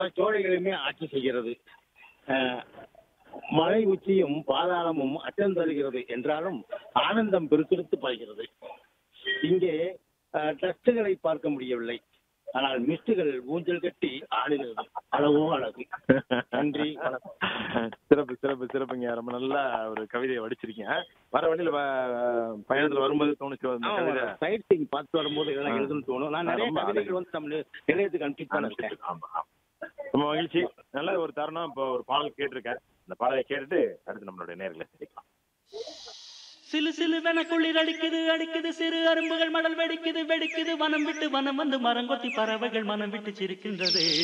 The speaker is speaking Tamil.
சோழைகளையுமே ஆட்சி செய்கிறது அஹ், மலை உச்சியும் பாதாளமும் அச்சம் தருகிறது என்றாலும் ஆனந்தம் பெருக்கெடுத்து பாய்கிறது இங்கே டஸ்டுகளை பார்க்க முடியவில்லை ஆனால் மிஸ்டுகள் ஊஞ்சல் கட்டி ஆடுகிறது அளவோ அழகு நன்றி வணக்கம் சிறப்பு சிறப்பு சிறப்புங்க ரொம்ப நல்லா ஒரு கவிதையை வடிச்சிருக்கீங்க வர வண்டியில வ- பயணத்துல வரும்போது தோணுச்சு அந்த கவிதை சைட் சீங் பார்த்து வரும்போது இதெல்லாம் ஆ. எழுதணும்னு தோணும் நான் நிறைய ரொம்ப கவிதைகள் வந்து நம்ம நிலையத்துக்கு அனுப்பிட்டு தான் இருக்கேன் ஆமா ஆமா. ரொம்ப மகிழ்ச்சி நல்ல ஒரு தருணம் இப்போ ஒரு பாடல் கேட்டிருக்கேன் அந்த பாடலை கேட்டுட்டு அடுத்து நம்மளுடைய நேர்களை சந்திக்கலாம் சிலு சிலுவென குளிர் அடிக்குது அடிக்குது சிறு அரும்புகள் மடல் வெடிக்குது வெடிக்குது வனம் விட்டு வனம் வந்து மரங்கொத்தி பறவைகள் மனம் விட்டு சிரிக்கின்றது